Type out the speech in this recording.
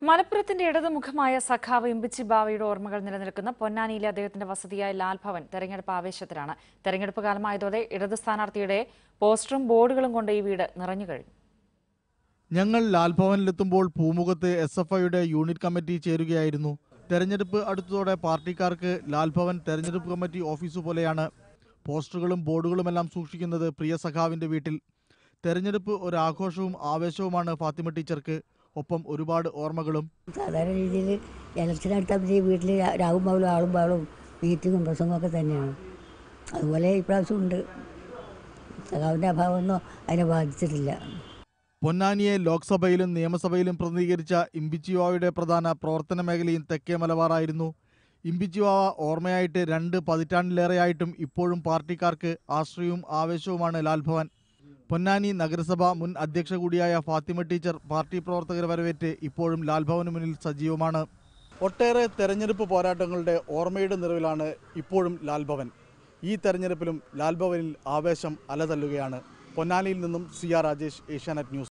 മലപ്പുറത്തിന്റെ ഇടതുമുഖമായ സഖാവ് ഇമ്പിച്ചി ബാവയുടെ ഓർമ്മകൾ നിലനിൽക്കുന്ന പൊന്നാനിയിലെ അദ്ദേഹത്തിന്റെ വസതിയായ ലാൽ ഭവൻ തെരഞ്ഞെടുപ്പ് ആവേശത്തിലാണ് തെരഞ്ഞെടുപ്പ് കാലമായതോടെ ഇടത് സ്ഥാനാർത്ഥിയുടെ പോസ്റ്ററും ബോർഡുകളും കൊണ്ട് ഈ വീട് നിറഞ്ഞു കഴിഞ്ഞു ഞങ്ങൾ ലാൽഭവനിലെത്തുമ്പോൾ പൂമുഖത്ത് എസ് എഫ് ഐയുടെ യൂണിറ്റ് കമ്മിറ്റി ചേരുകയായിരുന്നു തെരഞ്ഞെടുപ്പ് അടുത്തതോടെ പാർട്ടിക്കാർക്ക് ലാൽഭവൻ തെരഞ്ഞെടുപ്പ് കമ്മിറ്റി ഓഫീസ് പോലെയാണ് പോസ്റ്ററുകളും ബോർഡുകളുമെല്ലാം സൂക്ഷിക്കുന്നത് പ്രിയ സഖാവിൻ്റെ വീട്ടിൽ തെരഞ്ഞെടുപ്പ് ഒരു ആഘോഷവും ആവേശവുമാണ് ഫാത്തിമ ടീച്ചർക്ക് ഒപ്പം ഒരുപാട് ഓർമ്മകളും സാധാരണ രീതിയിൽ ഇലക്ഷൻ അടുത്ത വീട്ടിൽ രാവും പകലും ആളും പാളും മീറ്റിങ്ങും പ്രസംഗവും ഒക്കെ തന്നെയാണ് അതുപോലെ ഇപ്രാവശ്യം ഉണ്ട് സഖാവിൻ്റെ അഭാവമൊന്നും അതിനെ ബാധിച്ചിട്ടില്ല പൊന്നാനിയെ ലോക്സഭയിലും നിയമസഭയിലും പ്രതിനിധീകരിച്ച ഇമ്പിച്ചിവാവയുടെ പ്രധാന പ്രവർത്തന മേഖലയും തെക്കേ മലബാറായിരുന്നു ഇമ്പിച്ചിവാവ ഓർമ്മയായിട്ട് രണ്ട് പതിറ്റാണ്ടിലേറെയായിട്ടും ഇപ്പോഴും പാർട്ടിക്കാർക്ക് ആശ്രയവും ആവേശവുമാണ് ലാൽഭവൻ പൊന്നാനി നഗരസഭ മുൻ അധ്യക്ഷ കൂടിയായ ഫാത്തിമ ടീച്ചർ പാർട്ടി പ്രവർത്തകരെ വരവേറ്റ് ഇപ്പോഴും ലാൽഭവന് മുന്നിൽ സജീവമാണ് ഒട്ടേറെ തെരഞ്ഞെടുപ്പ് പോരാട്ടങ്ങളുടെ ഓർമ്മയുടെ നിറവിലാണ് ഇപ്പോഴും ലാൽഭവൻ ഈ തെരഞ്ഞെടുപ്പിലും ലാൽഭവനിൽ ആവേശം അലതല്ലുകയാണ് പൊന്നാനിയിൽ നിന്നും C R Rajesh Asianet news